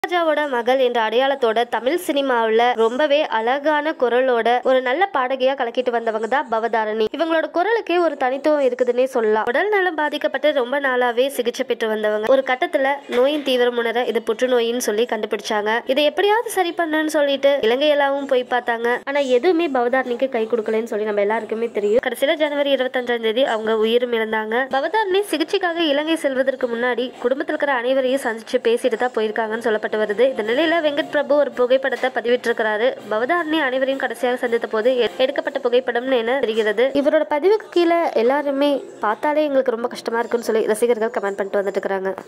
ராஜாவோட மகள் என்ற அடையாளத்தோட தமிழ் சினிமாவில் ரொம்பவே அழகான குரலோட ஒரு நல்ல பாடகியா கலக்கிட்டு வந்தவங்க தான் பவதாரணி இவங்களோட குரலுக்கே ஒரு தனித்துவம் இருக்குதுன்னே சொல்லலாம் உடல் நலம் பாதிக்கப்பட்டு ரொம்ப நாளாவே சிகிச்சை பெற்று வந்தவங்க ஒரு கட்டத்துல நோயின் தீவிரம் உணர இது புற்றுநோயின்னு சொல்லி கண்டுபிடிச்சாங்க இதை எப்படியாவது சரி பண்ணணும்னு சொல்லிட்டு இலங்கை எல்லாவும் போய் பார்த்தாங்க ஆனா எதுவுமே பவதாரணிக்கு கை கொடுக்கலன்னு சொல்லி நம்ம எல்லாருக்குமே தெரியும் கடைசியில ஜனவரி இருபத்தஞ்சாம் தேதி அவங்க உயிரும் இழந்தாங்க பவதாரணி சிகிச்சைக்காக இலங்கை செல்வதற்கு முன்னாடி குடும்பத்தில் இருக்கிற அனைவரையும் சந்திச்சு பேசிட்டு தான் போயிருக்காங்கன்னு சொல்லப்பட்டு வருது இந்த நிலையில வெங்கட் பிரபு ஒரு புகைப்படத்தை பதிவிட்டிருக்கிறாரு பவதாரணி அனைவரையும் கடைசியாக சந்தித்த போது எ- எடுக்கப்பட்ட புகைப்படம்னு என தெரிகிறது இவரோட பதிவுக்கு கீழே எல்லாருமே பார்த்தாலே எங்களுக்கு ரொம்ப கஷ்டமா இருக்குன்னு சொல்லி ரசிகர்கள் கமெண்ட் பண்ணிட்டு வந்துட்டு இருக்காங்க